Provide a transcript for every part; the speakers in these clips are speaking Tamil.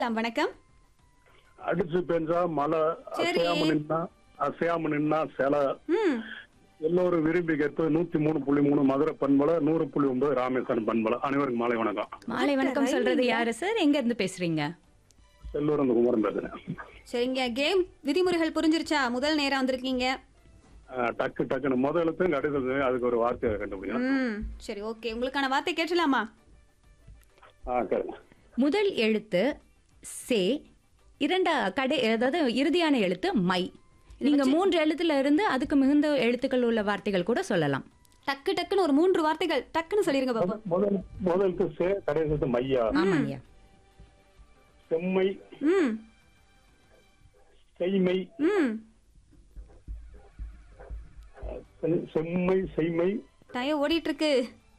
பேசலாம் வணக்கம் அடிச்சு பெஞ்சா மழை சரி. அசையாம நின்னா அசையாம நின்னா சிலை ம் எல்லோரும் விரும்பி கேட்பது நூத்தி மூணு புள்ளி மூணு மதுரை பண்பலை நூறு புள்ளி ஒன்பது ராமேஸ்வரம் பண்பலை அனைவருக்கும் மாலை வணக்கம் மாலை வணக்கம் சொல்றது யாரு சார் எங்க இருந்து பேசுறீங்க செல்லூர் அந்த குமரன் பேசுறேன் சரிங்க கேம் விதிமுறைகள் புரிஞ்சிருச்சா முதல் நேரம் வந்திருக்கீங்க அஹ், டக்கு டக்குன்னு முதல் எழுத்து கடிதத்து அதுக்கு ஒரு வார்த்தையை கண்டுபிடிக்கணும் ம் சரி ஓகே உங்களுக்கான வார்த்தை கேட்டலாமா ஆ கேளுங்க முதல் எழுத்து சே இரண்டா கடை அதாவது இறுதியான எழுத்து மை நீங்க மூன்று எழுத்துல இருந்து அதுக்கு மிகுந்த எழுத்துக்கள் உள்ள வார்த்தைகள் கூட சொல்லலாம் டக்கு டக்குன்னு ஒரு மூன்று வார்த்தைகள் டக்குன்னு சொல்லிருங்க பாப்போம் முதல் முதல் எழுத்து சே கடைசி எழுத்து மையா ஆமாங்கய்யா செம்மை ம் செய்மை ம் செ- செம்மை செய்மை டயம் ஓடிட்டு இருக்கு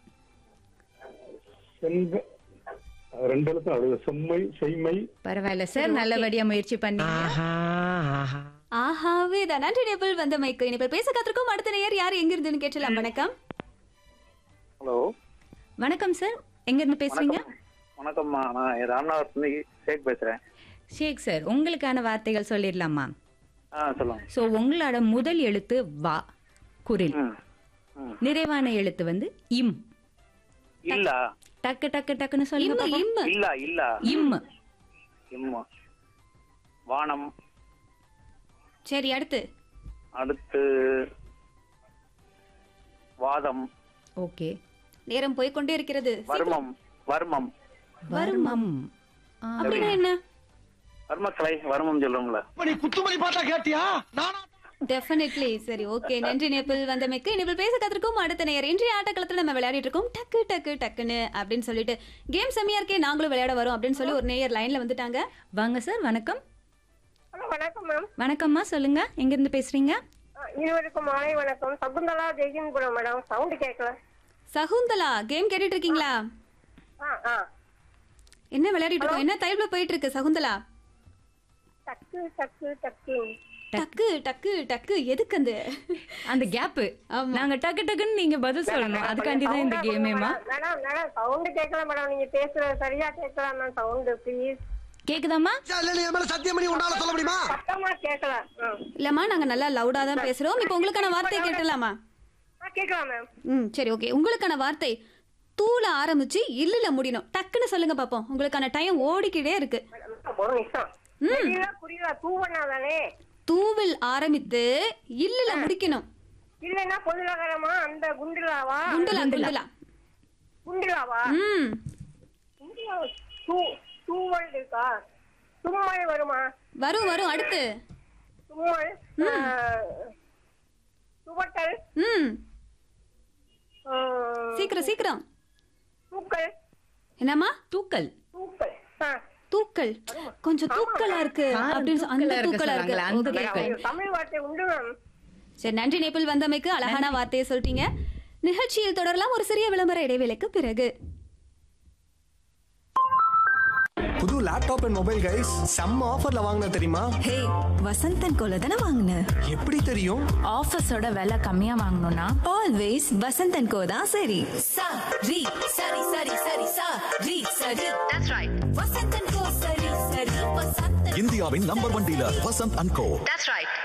செங்க அஹ், ரெண்டு எழுத்தும் அது செம்மை செய்மை பரவாயில்ல சார் நல்லபடியா முயற்சி பண்ணீங்க ஆஹாவே தான் நன்றி நேபிள் வந்த மைக்கு இனிப்ப பேச காத்திருக்கோம் அடுத்த நேயர் யார் எங்க இருந்துன்னு கேட்டலாம் வணக்கம் ஹலோ வணக்கம் சார் எங்க இருந்து பேசுறீங்க வணக்கம்மா நான் ராமநாதத்துல ஷேக் பேசுறேன் ஷேக் சார் உங்களுக்கான வார்த்தைகள் சொல்லிடலாமா ஆ சொல்லுங்க சோ உங்களோட முதல் எழுத்து வா குரில் ம் ம் நிறைவான எழுத்து வந்து இம் இல்ல டக்கு டக்கு டக்குன்னு சொல்லுங்க இம்மு பாப்போம். இம்மு இல்ல இல்ல இம் இம்மா வானம் சரி அடுத்து அடுத்து வாதம் ஓகே நேரம் போய்க்கொண்டே இருக்கிறது வர்மம் வர்மம் வருமம் ஆ, அப்படின்னா என்ன வர்மக்கலை வர்மம் சொல்லுவோம்ல நீ குத்துமணி பாட்டா கேட்டியா நானா டெஃபினெட்லி சரி ஓகே நன்றி நேபிள் வந்தமைக்கு நேபிள் பேச கத்திருக்கோம் அடுத்த நேயர் இன்றைய ஆட்டக்களத்துல நம்ம விளையாடிட்டு இருக்கோம் டக்கு டக்கு டக்குன்னு அப்படின்னு சொல்லிட்டு கேம் செம்மையா இருக்கே நாங்களும் விளையாட வரோம் அப்படின்னு சொல்லி ஒரு நேயர் லைன்ல வந்துட்டாங்க வாங்க சார் வணக்கம் ஹலோ வணக்கம் மேம் வணக்கம்மா சொல்லுங்க எங்க இருந்து பேசுறீங்க இருவருக்கும் மாலை வணக்கம் சகுந்தலா ஜெயகின்புரம் மேடம் சவுண்ட் கேட்கல சகுந்தலா கேம் கேட்டுட்டு இருக்கீங்களா ஆ ஆ என்ன விளையாடிட்டு இருக்கோம் என்ன டைப்ல போயிட்டு இருக்கு சகுந்தலா டக்கு டக்கு டக்கு டக்கு டக்கு டக்கு எதுக்கு அந்த அந்த கேப் ஆமா. நாங்க டக்கு டக்குன்னு நீங்க பதில் சொல்லணும் அதுக்காண்டி தான் இந்த கேமேமா மேடம் மேடம் சவுண்ட் கேட்கல மேடம் நீங்க பேசுறது சரியா கேட்கல மேம் சவுண்ட் ப்ளீஸ் கேக்குதாம்மா இல்ல நீ என் மேல சத்தியம் பண்ணி உன்னால சொல்ல முடியுமா சத்தமா கேட்கல ஆ. இல்லம்மா நாங்க நல்லா லவுடா தான் பேசுறோம் இப்போ உங்களுக்கான வார்த்தை கேட்டலாமா ஆ கேட்கலாம் மேம் ம் சரி ஓகே உங்களுக்கான வார்த்தை தூள ஆரம்பிச்சு இல்லல முடியணும் டக்குன்னு சொல்லுங்க பாப்போம் உங்களுக்கான டைம் ஓடிக்கிட்டே இருக்கு மேடம், ஒரு நிமிஷம் புரியல புரியல தூவனா தானே தூவில் ஆரம்பித்து இல்லல முடிக்கணும் இல்லைன்னா பொதுநகரமா அந்த குண்டுலாவா குண்டலா குண்டலா குண்டுலாவா ம் குண்டுலா தூ தூவல் இருக்கா தும்மல் வருமா வரும் வரும் அடுத்து தும்மல் ஆ, துவட்டல் ம் ஆ, சீக்கிரம் சீக்கிரம் தூக்கல் என்னம்மா தூக்கல் தூக்கல் ஆ. தூக்கல் கொஞ்சம் தூக்கலா இருக்கு ஆ, அப்படின்னு சொ- அந்த தூக்கலா இருக்கு தூக்கலா இருக்கு சொல்றாங்களே, அந்த Okay, தூக்கல். okay. தமிழ் வார்த்தை உண்டு மேம் சரி நன்றி நேபிள் வந்தமைக்கு அழகான வார்த்தையை சொல்லிட்டீங்க நிகழ்ச்சியில் தொடரலாம் ஒரு சிறிய விளம்பர இடைவேளைக்கு பிறகு புது லேப்டாப் அண்ட் மொபைல் கைஸ் செம்ம ஆஃபர்ல வாங்கின தெரியுமா ஹே வசந்தன் கோல தானே வாங்கின எப்படி தெரியும் ஆஃபீஸோட விலை கம்மியா வாங்கணும்னா ஆல்வேஸ் வசந்தன் கோ தான் சரி சரி சரி சரி சரி சரி சரி தட்ஸ் ரைட் வசந்தன் கோ சரி சரி வசந்தன் இந்தியாவின் number one dealer Vasanth and co that's right